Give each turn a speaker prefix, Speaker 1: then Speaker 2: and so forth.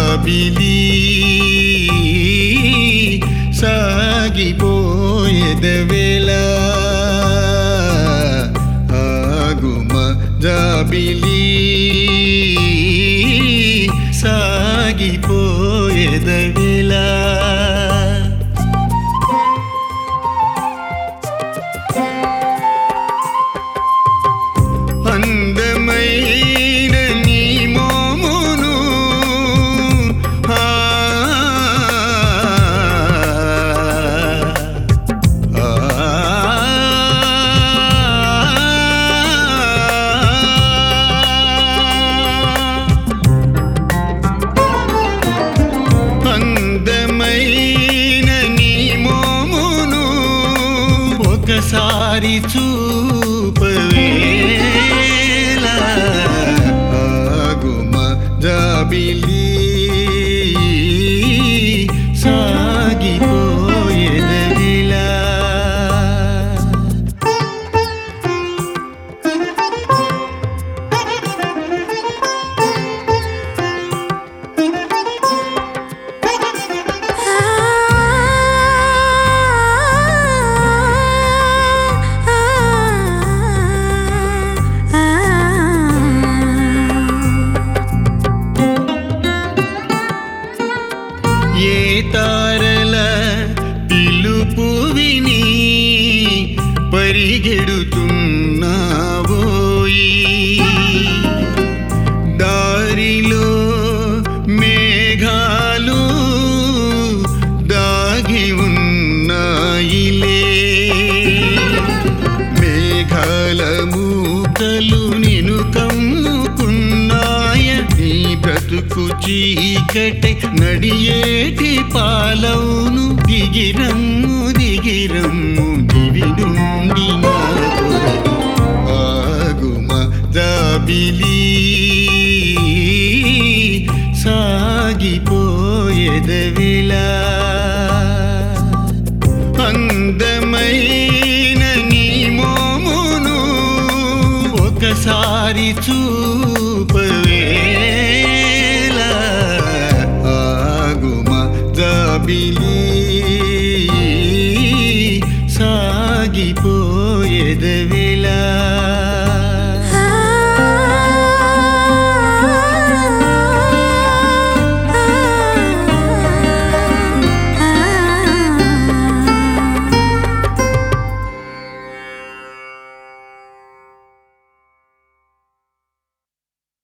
Speaker 1: జాబిలి సాగిపోయేదవేళ ఆగుమ జాబిలి సాగిపోయేదవేళ అందమైన నీ మోమును ఆ, ఆ, అందమైన నీ మోమును ఒకసారి చూపవేళ ఆగుమ జాబిలి సాగిపోయేదవిలా ఏ తారల పిలుపు విని పరిగెడుతున్నావోయి దారిలో మేఘాలు దాగి ఉన్నాయిలే మేఘాల మూకలు నిను కమ్ముకున్నాయ నీ బ్రతుకు చీకటి నడియేటి పాలవును దిగిరమ్ము దిగిరమ్ము దివి నుండి నా కొరకు ఆగుమ జాబిలి సాగిపోయేదవిలా అందమైన నీ మోమును ఒకసారి చూపవేళ ఆగుమ జాబిలి సాగిపోయేదవే